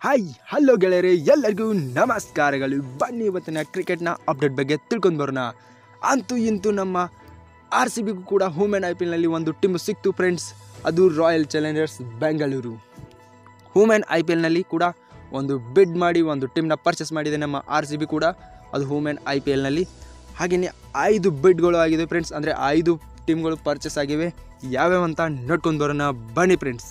hi hello ಗೆಳೆಯರೆ ಎಲ್ಲರಿಗೂ ನಮಸ್ಕಾರಗಳು ಬನ್ನಿ ಇವತ್ತಿನ ಕ್ರಿಕೆಟ್ನ ಅಪ್ಡೇಟ್ ಬಗ್ಗೆ ತಿಳ್ಕೊಂಡು ಬರೋಣ ಅಂತೂ ಇಂತೂ ನಮ್ಮ ಆರ್ ಸಿ ಬಿಗೂ ಕೂಡ ಹೂಮೆನ್ ಐ ಪಿ ಎಲ್ನಲ್ಲಿ ಒಂದು ಟೀಮ್ ಸಿಕ್ತು ಫ್ರೆಂಡ್ಸ್ ಅದು Royal Challengers Bengaluru women I P ಎಲ್ನಲ್ಲಿ ಕೂಡ ಒಂದು ಬಿಡ್ ಮಾಡಿ ಒಂದು ಟೀಮ್ನ ಪರ್ಚೇಸ್ ಮಾಡಿದೆ ನಮ್ಮ ಆರ್ ಸಿ ಬಿ ಕೂಡ ಅದು ಹೂಮೆನ್ ಐ ಪಿ ಎಲ್ನಲ್ಲಿ ಹಾಗೆಯೇ ಐದು ಬಿಡ್ಗಳು ಆಗಿದೆ ಫ್ರೆಂಡ್ಸ್ ಅಂದರೆ ಐದು ಟೀಮ್ಗಳು ಪರ್ಚೇಸ್ ಆಗಿವೆ ಯಾವ್ಯಾವ ಅಂತ ನೋಡ್ಕೊಂಡು ಬರೋಣ ಬನ್ನಿ ಫ್ರೆಂಡ್ಸ್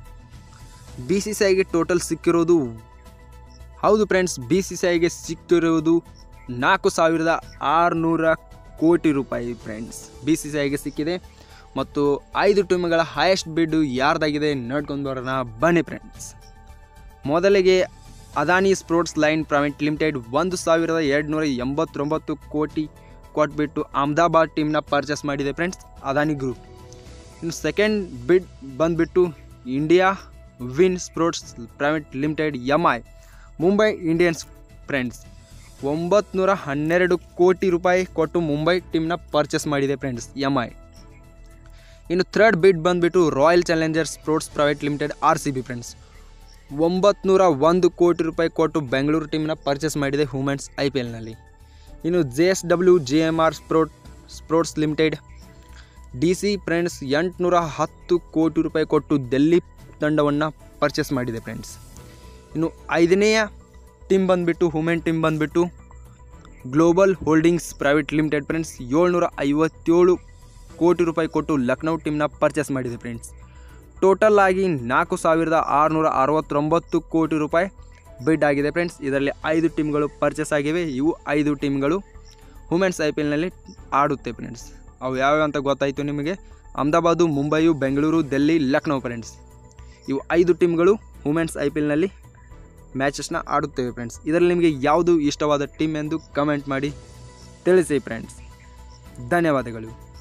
ಬಿ ಸಿ ಸಿ ಐಗೆ ಟೋಟಲ್ ಸಿಕ್ಕಿರೋದು ಹೌದು ಫ್ರೆಂಡ್ಸ್ ಬಿ ಸಿ ಸಿ ಐಗೆ ಸಿಕ್ಕಿರೋದು ನಾಲ್ಕು ಸಾವಿರದ ಆರುನೂರ ಕೋಟಿ ರೂಪಾಯಿ ಫ್ರೆಂಡ್ಸ್ ಬಿ ಸಿ ಸಿ ಐಗೆ ಸಿಕ್ಕಿದೆ ಮತ್ತು ಐದು ಟೀಮ್ಗಳ ಹೈಯೆಸ್ಟ್ ಬಿಡ್ ಯಾರ್ದಾಗಿದೆ ನೋಡ್ಕೊಂಡು ಬರೋಣ ಬನ್ನಿ ಫ್ರೆಂಡ್ಸ್ ಮೊದಲಿಗೆ Adani sports line private limited ಒಂದು ಸಾವಿರದ ಎರಡುನೂರ ಎಂಬತ್ತೊಂಬತ್ತು ಕೋಟಿ ಕೊಟ್ಬಿಟ್ಟು ಅಹಮದಾಬಾದ್ ಟೀಮ್ನ ಪರ್ಚೇಸ್ ಮಾಡಿದೆ ಫ್ರೆಂಡ್ಸ್ ಅದಾನಿ ಗ್ರೂಪ್ ಇನ್ನು ಸೆಕೆಂಡ್ ಬಿಡ್ ಬಂದುಬಿಟ್ಟು India win sports private limited M I Mumbai Indians friends ಒಂಬತ್ತು ಹನ್ನೆರಡು ಕೋಟಿ ರೂಪಾಯಿ ಕೊಟ್ಟು ಮುಂಬೈ ಟೀಮ್ನ ಪರ್ಚೇಸ್ ಮಾಡಿದೆ ಫ್ರೆಂಡ್ಸ್ ಎಮ್ ಐ ಇನ್ನು ಥರ್ಡ್ ಬಿಡ್ ಬಂದುಬಿಟ್ಟು Royal Challengers sports private limited R C B friends ಒಂಬತ್ತು ಒಂದು ಕೋಟಿ ರೂಪಾಯಿ ಕೊಟ್ಟು ಬೆಂಗಳೂರು ಟೀಮ್ನ ಪರ್ಚೇಸ್ ಮಾಡಿದೆ ವುಮೆನ್ಸ್ ಐ ಪಿ ಎಲ್ನಲ್ಲಿ ಇನ್ನು J S W J M R sport sports limited D C friends ಎಂಟುನೂರ ಹತ್ತು ಕೋಟಿ ರೂಪಾಯಿ ಕೊಟ್ಟು ಡೆಲ್ಲಿ ತಂಡವನ್ನು ಪರ್ಚೇಸ್ ಮಾಡಿದೆ ಫ್ರೆಂಡ್ಸ್ ಇನ್ನು ಐದನೆಯ ಟೀಮ್ ಬಂದುಬಿಟ್ಟು ವುಮೆನ್ ಟೀಮ್ ಬಂದುಬಿಟ್ಟು global holdings private limited friends ಏಳ್ನೂರ ಐವತ್ತೇಳು ಕೋಟಿ ರೂಪಾಯಿ ಕೊಟ್ಟು ಲಕ್ನೌ ಟೀಮ್ನ ಪರ್ಚೇಸ್ ಮಾಡಿದೆ ಫ್ರೆಂಡ್ಸ್ ಟೋಟಲ್ ಆಗಿ ನಾಲ್ಕು ಸಾವಿರದ ಆರುನೂರ ಅರವತ್ತೊಂಬತ್ತು ಕೋಟಿ ರೂಪಾಯಿ ಬಿಡ್ ಆಗಿದೆ ಫ್ರೆಂಡ್ಸ್ ಇದರಲ್ಲಿ ಐದು ಟೀಮ್ಗಳು ಪರ್ಚೇಸ್ ಆಗಿವೆ ಇವು ಐದು ಟೀಮ್ಗಳು ವುಮೆನ್ಸ್ ಐ ಪಿ ಎಲ್ನಲ್ಲಿ ಆಡುತ್ತೆ ಫ್ರೆಂಡ್ಸ್ ಅವು ಯಾವ್ಯಾವ ಅಂತ ಗೊತ್ತಾಯಿತು ನಿಮಗೆ ಅಹಮದಾಬಾದು ಮುಂಬೈಯು ಬೆಂಗಳೂರು ಡೆಲ್ಲಿ ಲಕ್ನೋ ಫ್ರೆಂಡ್ಸ್ ಇವು ಐದು ಟೀಮ್ಗಳು ವುಮೆನ್ಸ್ ಐ ಪಿ ಎಲ್ನಲ್ಲಿ ಮ್ಯಾಚಸ್ನ ಆಡುತ್ತೇವೆ ಫ್ರೆಂಡ್ಸ್ ಇದರಲ್ಲಿ ನಿಮಗೆ ಯಾವುದು ಇಷ್ಟವಾದ ಟೀಮ್ ಎಂದು ಕಮೆಂಟ್ ಮಾಡಿ ತಿಳಿಸಿ ಫ್ರೆಂಡ್ಸ್ ಧನ್ಯವಾದಗಳು